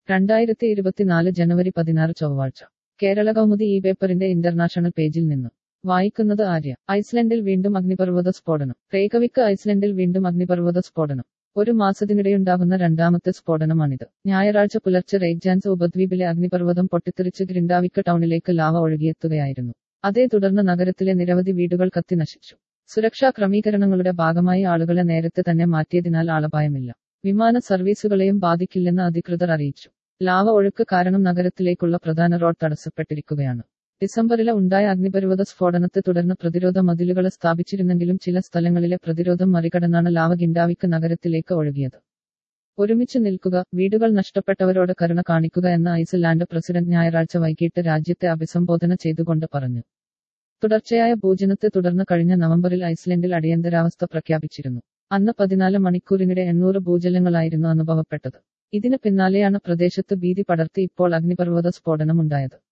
രണ്ടായിരത്തി ഇരുപത്തിനാല് ജനുവരി പതിനാറ് ചൊവ്വാഴ്ച കേരള കൗമുദി ഈ പേപ്പറിന്റെ ഇന്റർനാഷണൽ പേജിൽ നിന്ന് വായിക്കുന്നത് ആര്യ ഐസ്ലൻഡിൽ വീണ്ടും അഗ്നിപർവ്വത സ്ഫോടനം റേക്കവിക്ക് ഐസ്ലൻഡിൽ വീണ്ടും അഗ്നിപർവ്വത സ്ഫോടനം ഒരു മാസത്തിനിടെയുണ്ടാകുന്ന രണ്ടാമത്തെ സ്ഫോടനമാണിത് ഞായറാഴ്ച പുലർച്ചെ റേറ്റ്ജാൻസ് ഉപദ്വീപിലെ അഗ്നിപർവ്വതം പൊട്ടിത്തെറിച്ച് ഗ്രിൻഡാവിക്ക് ടൗണിലേക്ക് ലാവ ഒഴുകിയെത്തുകയായിരുന്നു അതേ തുടർന്ന് നഗരത്തിലെ നിരവധി വീടുകൾ കത്തി നശിച്ചു സുരക്ഷാ ക്രമീകരണങ്ങളുടെ ഭാഗമായി ആളുകളെ നേരത്തെ തന്നെ മാറ്റിയതിനാൽ ആളപായമില്ല വിമാന സർവീസുകളെയും ബാധിക്കില്ലെന്ന് അധികൃതർ അറിയിച്ചു ലാവ ഒഴുക്ക് കാരണം നഗരത്തിലേക്കുള്ള പ്രധാന റോഡ് തടസ്സപ്പെട്ടിരിക്കുകയാണ് ഡിസംബറിലെ ഉണ്ടായ അഗ്നിപർവ്വത സ്ഫോടനത്തെ തുടർന്ന് പ്രതിരോധ മതിലുകൾ സ്ഥാപിച്ചിരുന്നെങ്കിലും ചില സ്ഥലങ്ങളിലെ പ്രതിരോധം മറികടന്നാണ് ലാവ ഗിൻഡാവിക്ക് നഗരത്തിലേക്ക് ഒഴുകിയത് ഒരുമിച്ച് നിൽക്കുക വീടുകൾ നഷ്ടപ്പെട്ടവരോട് കരുണ കാണിക്കുക എന്ന ഐസ്ലാൻഡ് പ്രസിഡന്റ് ഞായറാഴ്ച വൈകിട്ട് രാജ്യത്തെ അഭിസംബോധന ചെയ്തുകൊണ്ട് പറഞ്ഞു തുടർച്ചയായ ഭൂചനത്തെ തുടർന്ന് കഴിഞ്ഞ നവംബറിൽ ഐസ്ലൻഡിൽ അടിയന്തരാവസ്ഥ പ്രഖ്യാപിച്ചിരുന്നു അന്ന് പതിനാല് മണിക്കൂറിനിടെ എണ്ണൂറ് ഭൂജലങ്ങളായിരുന്നു അനുഭവപ്പെട്ടത് ഇതിന് പിന്നാലെയാണ് പ്രദേശത്ത് ഭീതി പടർത്തി ഇപ്പോൾ അഗ്നിപർവ്വത സ്ഫോടനമുണ്ടായത്